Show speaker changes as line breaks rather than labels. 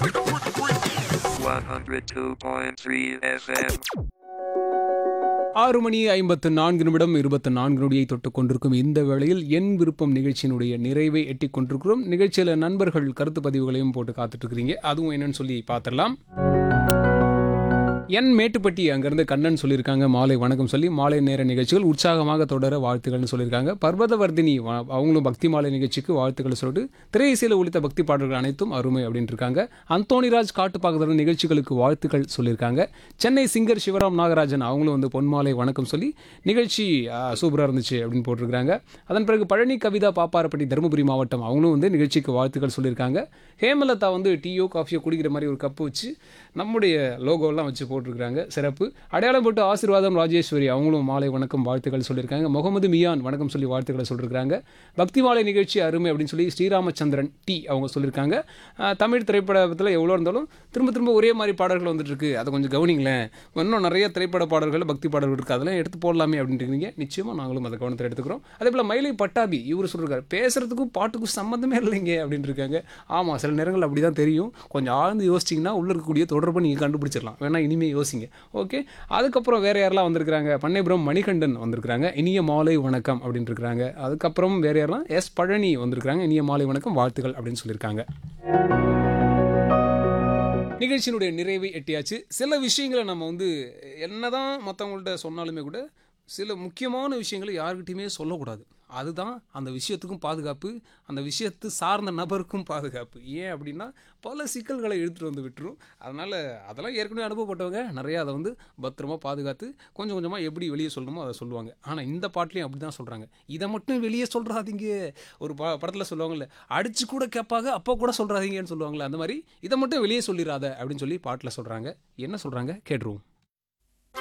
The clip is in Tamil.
102.3 FM.
ஆறு மணி ஐம்பத்து நான்கு நிமிடம் இருபத்தி நான்கு நொடியை தொட்டுக் கொண்டிருக்கும் இந்த வேளையில் என் விருப்பம் நிகழ்ச்சியினுடைய நிறைவை எட்டிக் கொண்டிருக்கிறோம் நிகழ்ச்சியில் நண்பர்கள் கருத்து பதிவுகளையும் போட்டு காத்துட்டு இருக்கிறீங்க அதுவும் என்னன்னு சொல்லி பார்த்துடலாம் என் மேட்டுப்பட்டி அங்கேருந்து கண்ணன் சொல்லியிருக்காங்க மாலை வணக்கம் சொல்லி மாலை நேர நிகழ்ச்சிகள் உற்சாகமாக தொடர வாழ்த்துக்கள்னு சொல்லியிருக்காங்க பர்வதவர்தினி வ- அவங்களும் பக்தி மாலை நிகழ்ச்சிக்கு வாழ்த்துக்கள் சொல்லிட்டு திரை இசையில் ஒலித்த பக்தி பாடல்கள் அனைத்தும் அருமை அப்படின்ட்டு இருக்காங்க அந்தோணிராஜ் காட்டுப்பாக்கத்தில் நிகழ்ச்சிகளுக்கு வாழ்த்துக்கள் சொல்லியிருக்காங்க சென்னை சிங்கர் சிவராம் நாகராஜன் அவங்களும் வந்து பொன்மாலை வணக்கம் சொல்லி நிகழ்ச்சி சூப்பராக இருந்துச்சு அப்படின்னு போட்டிருக்காங்க அதன் பிறகு பழனி கவிதா பாப்பாரப்பட்டி தருமபுரி மாவட்டம் அவங்களும் வந்து நிகழ்ச்சிக்கு வாழ்த்துக்கள் சொல்லியிருக்காங்க ஹேமலதா வந்து டீயோ காஃபியோ குடிக்கிற மாதிரி ஒரு கப்பு வச்சு நம்முடைய லோகோலாம் வச்சு போட்டிருக்காங்க சிறப்பு அடையாளம் போட்டு ஆசீர்வாதம் ராஜேஸ்வரி அவங்களும் மாலை வணக்கம் வாழ்த்துக்கள் சொல்லியிருக்காங்க முகமது மியான் வணக்கம் சொல்லி வாழ்த்துக்களை சொல்லியிருக்காங்க பக்தி மாலை நிகழ்ச்சி அருமை அப்படின்னு சொல்லி ஸ்ரீராமச்சந்திரன் டி அவங்க சொல்லியிருக்காங்க அஹ், தமிழ் திரைப்படத்தில் எவ்வளோ இருந்தாலும் திரும்ப திரும்ப ஒரே மாதிரி பாடல்கள் வந்துட்டு இருக்கு அதை கொஞ்சம் கவனிங்களேன் இன்னும் நிறைய திரைப்பட பாடல்கள் பக்தி பாடல்கள் இருக்குது அதெல்லாம் எடுத்து போடலாமே அப்படின்ட்டு இருக்கீங்க நிச்சயமாக நாங்களும் அதை கவனத்தில் எடுத்துக்கிறோம் அதே போல் மயிலை பட்டாபி இவர் சொல்லியிருக்காரு பேசுறதுக்கும் பாட்டுக்கும் சம்மந்தமே இல்லைங்க அப்படின்னு இருக்காங்க ஆமாம் சில நேரங்கள் அப்படி தான் தெரியும் கொஞ்சம் ஆழ்ந்து யோசிச்சிங்கன்னா உள்ள இருக்கக்கூடிய தொடர்பை நீங்கள் கண்டுபிடிச்சிடலாம் வேணா இனிமேல் யோசிங்க ஓகே அதுக்கப்புறம் வேற யாரெல்லாம் வந்திருக்காங்க பண்ணைபுரம் மணிகண்டன் வந்திருக்காங்க இனிய மாலை வணக்கம் அப்படின்னு இருக்கிறாங்க அதுக்கப்புறம் வேற யாரெல்லாம் எஸ் பழனி வந்திருக்காங்க இனிய மாலை வணக்கம் வாழ்த்துக்கள் அப்படின்னு சொல்லியிருக்காங்க நிகழ்ச்சியினுடைய நிறைவை எட்டியாச்சு சில விஷயங்களை நம்ம வந்து என்னதான் மற்றவங்கள்ட்ட சொன்னாலுமே கூட சில முக்கியமான விஷயங்களை யாருக்கிட்டையுமே சொல்லக்கூடாது அதுதான் அந்த விஷயத்துக்கும் பாதுகாப்பு அந்த விஷயத்து சார்ந்த நபருக்கும் பாதுகாப்பு ஏன் அப்படின்னா பல சிக்கல்களை எடுத்துகிட்டு வந்து விட்டுரும் அதனால் அதெல்லாம் ஏற்கனவே அனுபவப்பட்டவங்க நிறையா அதை வந்து பத்திரமா பாதுகாத்து கொஞ்சம் கொஞ்சமாக எப்படி வெளியே சொல்லணுமோ அதை சொல்லுவாங்க ஆனால் இந்த பாட்டுலேயும் அப்படி தான் சொல்கிறாங்க இதை மட்டும் வெளியே சொல்கிறாதீங்க ஒரு ப படத்தில் சொல்லுவாங்கல்ல அடிச்சு கூட கேட்பாங்க அப்போ கூட சொல்கிறாதீங்கன்னு சொல்லுவாங்கல்ல அந்த மாதிரி இதை மட்டும் வெளியே சொல்லிடாத அப்படின்னு சொல்லி பாட்டில் சொல்கிறாங்க என்ன சொல்கிறாங்க கேட்டுருவோம்